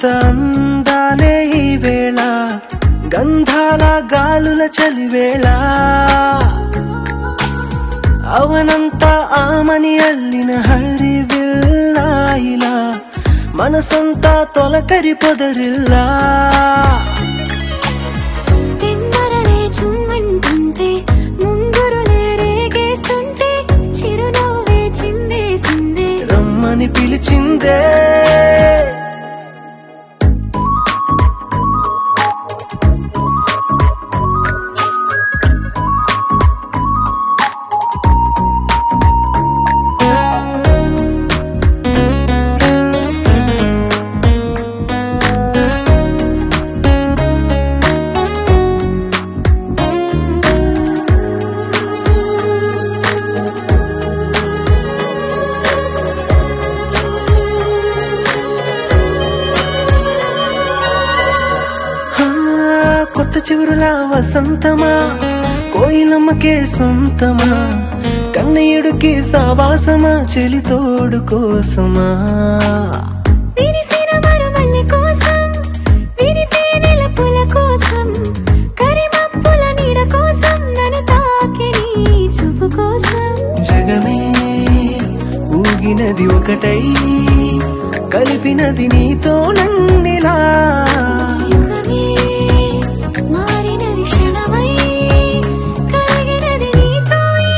కొత్త అందాలే ఈ వేళ గంధాల గాలుల చలివేళ అవనంతా ఆమని అల్లిన హరివిల్లా ఇలా మనసంతా తొలకరి పొదరిల్లా తిన్నరలే చుమ్మంటుంటే ముంగురులే రేగేస్తుంటే చిరునవ్వే చిందేసిందే రమ్మని పిలిచిందే హా, కొత్త చిగురులా వసంతమా కోయిలమ్మకే సొంతమా కన్నయ్యుడికి సావాసమా చెలితోడు కోసమా విరిసిన మరుమల్లి కోసం విరితేనెల పుల కోసం కరిమప్పుల నీడ కోసం నన్ను తాకి నీ చూపు కోసం జగమే ఊగినది ఒకటై కలిపినది నీతో నన్నిలా యుగమే మారినది క్షణమై కలిగినది నీతో ఈ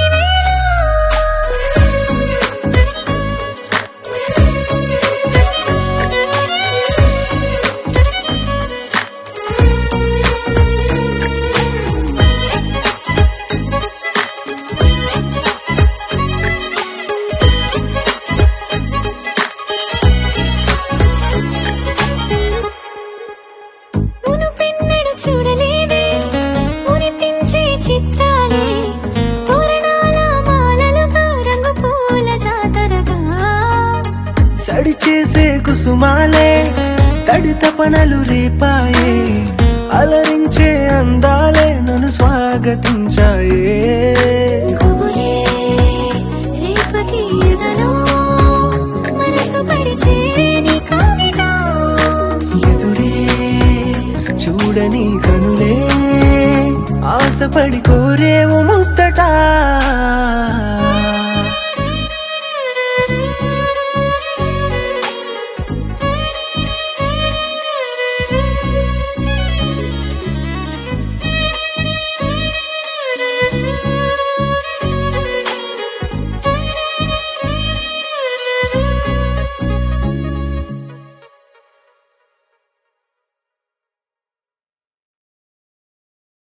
మునుపెన్నడు చూడలేదే మునిపించే చిత్రాలే తోరణాల మాలలతో రంగు పూల జాతరగా సడి చేసే కుసుమాలే తడి తపనలు రేపాయే అలరించే అందాలే నన్ను స్వాగతించాయే గుబులే రేపకి ఎదలో మనసు పడి చేరేని కాగిట ఎదురే చూడని కనులే ఆశపడి కోరేవు ముద్దట